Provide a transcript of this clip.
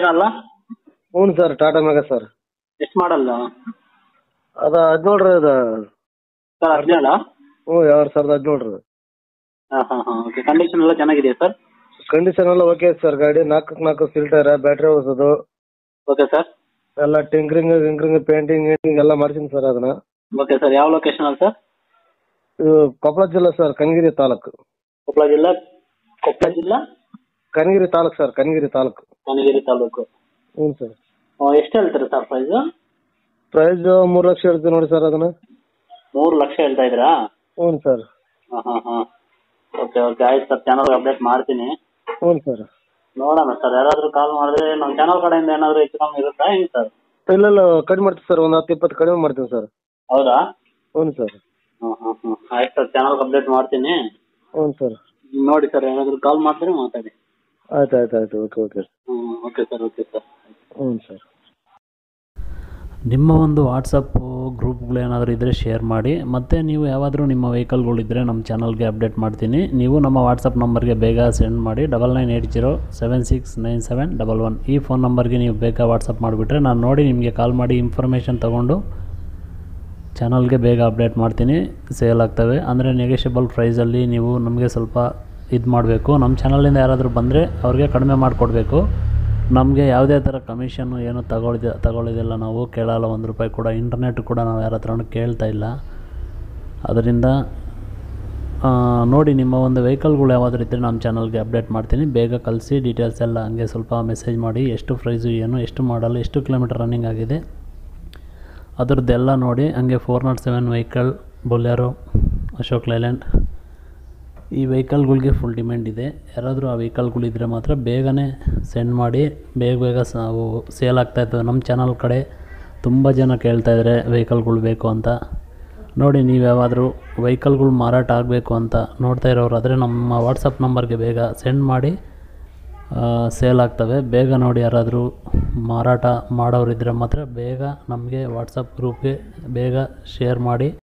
ಮೇಘ ಅಲ್ಲ ಹ್ಞೂ sir Tata mega sir ಎಷ್ಟು ಮಾಡಲ್ಲ ಅದು ಹದಿನೇಳು ರೀ ಅದು ಸರ್ ಹದಿನೇಳ ಹ್ಞೂ ಎರಡು ಸಾವಿರದ ಹದಿನೇಳು ರೀ ಹಾಂ ಹಾಂ ಹಾಂ ಓಕೆ ಕಂಡೀಷನ್ ಎಲ್ಲ ಚೆನ್ನಾಗಿದೆಯಾ ಸರ್ ಕಂಡೀಷನ್ ಎಲ್ಲ ಓಕೆ ಸರ್ ಗಾಡಿ ನಾಲ್ಕು ನಾಲ್ಕು ಫಿಲ್ಟರ್ ಬ್ಯಾಟ್ರಿ ಹೊಸದು ಓಕೆ ಸರ್ ಎಲ್ಲ ಟಿಂಕ್ರಿಂಗ್ ಗಿಂಕ್ರಿಂಗ್ ಪೇಂಟಿಂಗ್ ಗೀಂಟಿಂಗ್ ಎಲ್ಲ ಮಾಡ್ತೀನಿ ಸರ್ ಅದನ್ನ ಓಕೆ ಸರ್ ಯಾವ ಲೊಕೇಶನ್ ಅಲ್ಲಿ ಸರ್ ಇದು ಕೊಪ್ಪಳ ಜಿಲ್ಲೆ ಸರ್ ಕನಗಿರಿ ತಾಲೂಕು ಕೊಪ್ಪಳ ಜಿಲ್ಲಾ ಕೊಪ್ಪಳ ಜಿಲ್ಲಾ ಕನಗಿರಿ ತಾಲೂಕು ಸರ್ ಕನಗಿರಿ ತಾಲೂಕು ಕನಗಿರಿ ತಾಲೂಕು ಹ್ಞೂ ಸರ್ ಎಷ್ಟು ಹೇಳ್ತೀರಾ ಸರ್ ಪ್ರೈಸು ಪ್ರೈಸ್ ಮೂರು ಲಕ್ಷ ಹೇಳ್ತೀವಿ ನೋಡಿ ಸರ್ ಅದನ್ನ ಮೂರು ಲಕ್ಷ ಹೇಳ್ತಾ ಇದ್ದೀರಾ ಹ್ಞೂ ಸರ್ ಹಾಂ ಹಾಂ ಹಾಂ ಓಕೆ ಓಕೆ ಆಯ್ತು ಸರ್ ಚಾನಲ್ ಅಪ್ಡೇಟ್ ಮಾಡ್ತೀನಿ ಹ್ಞೂ ಸರ್ ನೋಡೋಣ ಸರ್ ಯಾರಾದರೂ ಕಾಲ್ ಮಾಡಿದ್ರೆ ನಮ್ಮ ಚಾನಲ್ ಕಡೆಯಿಂದ ಏನಾದರೂ ಹೆಚ್ಚು ಕಮ್ಮಿ ಇರುತ್ತಾ ಹೆಂಗೆ ಸರ್ ಇಲ್ಲ ಇಲ್ಲ ಕಡಿಮೆ ಮಾಡ್ತೀವಿ ಸರ್ ಒಂದು ಹತ್ತು ಇಪ್ಪತ್ತು ಕಡಿಮೆ ಮಾಡ್ತೀವಿ ಸರ್ ಹೌದಾ ಹ್ಞೂ ಸರ್ ಹಾಂ ಹಾಂ ಹಾಂ ಆಯ್ತು ಸರ್ ಚಾನಲ್ ಅಪ್ಡೇಟ್ ಮಾಡ್ತೀನಿ ಹ್ಞೂ ಸರ್ ನೋಡಿ ಸರ್ ಏನಾದರೂ ಕಾಲ್ ಮಾಡಿದ್ರೆ ಮಾತಾಡಿ ಆಯ್ತು ಆಯ್ತು ಆಯ್ತು ಓಕೆ ಓಕೆ ಹ್ಞೂ ಓಕೆ ಸರ್ ಓಕೆ ಸರ್ ಹ್ಞೂ ಸರ್ ನಿಮ್ಮ ಒಂದು ವಾಟ್ಸಪ್ಪು ಗ್ರೂಪ್ಗಳು ಏನಾದರೂ ಇದ್ದರೆ ಶೇರ್ ಮಾಡಿ ಮತ್ತು ನೀವು ಯಾವಾದರೂ ನಿಮ್ಮ ವೆಹಿಕಲ್ಗಳಿದ್ದರೆ ನಮ್ಮ ಚಾನಲ್ಗೆ ಅಪ್ಡೇಟ್ ಮಾಡ್ತೀನಿ ನೀವು ನಮ್ಮ ವಾಟ್ಸಪ್ ನಂಬರ್ಗೆ ಬೇಗ ಸೆಂಡ್ ಮಾಡಿ double nine eight zero seven six nine seven double one ಈ ಫೋನ್ ನಂಬರ್ಗೆ ನೀವು ಬೇಗ ವಾಟ್ಸಪ್ ಮಾಡಿಬಿಟ್ರೆ ನಾನು ನೋಡಿ ನಿಮಗೆ ಕಾಲ್ ಮಾಡಿ ಇನ್ಫಾರ್ಮೇಷನ್ ತೊಗೊಂಡು ಚಾನಲ್ಗೆ ಬೇಗ ಅಪ್ಡೇಟ್ ಮಾಡ್ತೀನಿ ಸೇಲ್ ಆಗ್ತವೆ ಅಂದರೆ ನೆಗೆಷಿಬಲ್ ಪ್ರೈಸಲ್ಲಿ ನೀವು ನಮಗೆ ಸ್ವಲ್ಪ ಇದು ಮಾಡಬೇಕು ನಮ್ಮ ಚಾನಲಿಂದ ಯಾರಾದರೂ ಬಂದರೆ ಅವ್ರಿಗೆ ಕಡಿಮೆ ಮಾಡಿಕೊಡ್ಬೇಕು ನಮಗೆ ಯಾವುದೇ ಥರ ಕಮಿಷನ್ನು ಏನು ತಗೊಳ್ದ ತಗೊಳ್ಳೋದಿಲ್ಲ ನಾವು ಕೇಳಲ್ಲ ಒಂದು ರೂಪಾಯಿ ಕೂಡ ಇಂಟರ್ನೆಟ್ ಕೂಡ ನಾವು ಯಾರ ಹತ್ರನೂ ಕೇಳ್ತಾ ಇಲ್ಲ ಅದರಿಂದ ಆ, ನೋಡಿ ನಿಮ್ಮ ಒಂದು ವೆಹಿಕಲ್ಗಳು ಯಾವ್ದಾದ್ರು ಇದ್ದರೆ ನಮ್ಮ ಚಾನಲ್ಗೆ ಅಪ್ಡೇಟ್ ಮಾಡ್ತೀನಿ ಬೇಗ ಕಳಿಸಿ ಡೀಟೇಲ್ಸ್ ಎಲ್ಲ ಹಂಗೆ ಸ್ವಲ್ಪ ಮೆಸೇಜ್ ಮಾಡಿ ಎಷ್ಟು ಪ್ರೈಸು ಏನು ಎಷ್ಟು ಮಾಡಲ್ಲ ಎಷ್ಟು ಕಿಲೋಮೀಟರ್ ರನ್ನಿಂಗ್ ಆಗಿದೆ ಅದ್ರದ್ದೆಲ್ಲ ನೋಡಿ ಹಂಗೆ four not seven vehicle Bolero Ashok Leyland ಈ ವೆಹಿಕಲ್ಗಳಿಗೆ ಫುಲ್ ಡಿಮ್ಯಾಂಡ್ ಇದೆ ಯಾರಾದರೂ ಆ ವೆಹಿಕಲ್ಗಳಿದ್ರೆ ಮಾತ್ರ ಬೇಗನೆ ಸೆಂಡ್ ಮಾಡಿ ಬೇಗ ಬೇಗ ಸ ಅವು ಸೇಲ್ ಆಗ್ತಾಯಿರ್ತವೆ ನಮ್ಮ ಚಾನಲ್ ಕಡೆ ತುಂಬ ಜನ ಕೇಳ್ತಾ ಇದ್ದಾರೆ ವೆಹಿಕಲ್ಗಳು ಬೇಕು ಅಂತ ನೋಡಿ ನೀವು ಯಾವಾದರೂ ವೆಹಿಕಲ್ಗಳು ಮಾರಾಟ ಆಗಬೇಕು ಅಂತ ನೋಡ್ತಾ ಇರೋರಾದರೆ ನಮ್ಮ ವಾಟ್ಸಪ್ ನಂಬರ್ಗೆ ಬೇಗ ಸೆಂಡ್ ಮಾಡಿ ಸೇಲ್ ಆಗ್ತವೆ ಬೇಗ ನೋಡಿ ಯಾರಾದರೂ ಮಾರಾಟ ಮಾಡೋರಿದ್ದರೆ ಮಾತ್ರ ಬೇಗ ನಮಗೆ ವಾಟ್ಸಪ್ ಗ್ರೂಪ್ಗೆ ಬೇಗ ಶೇರ್ ಮಾಡಿ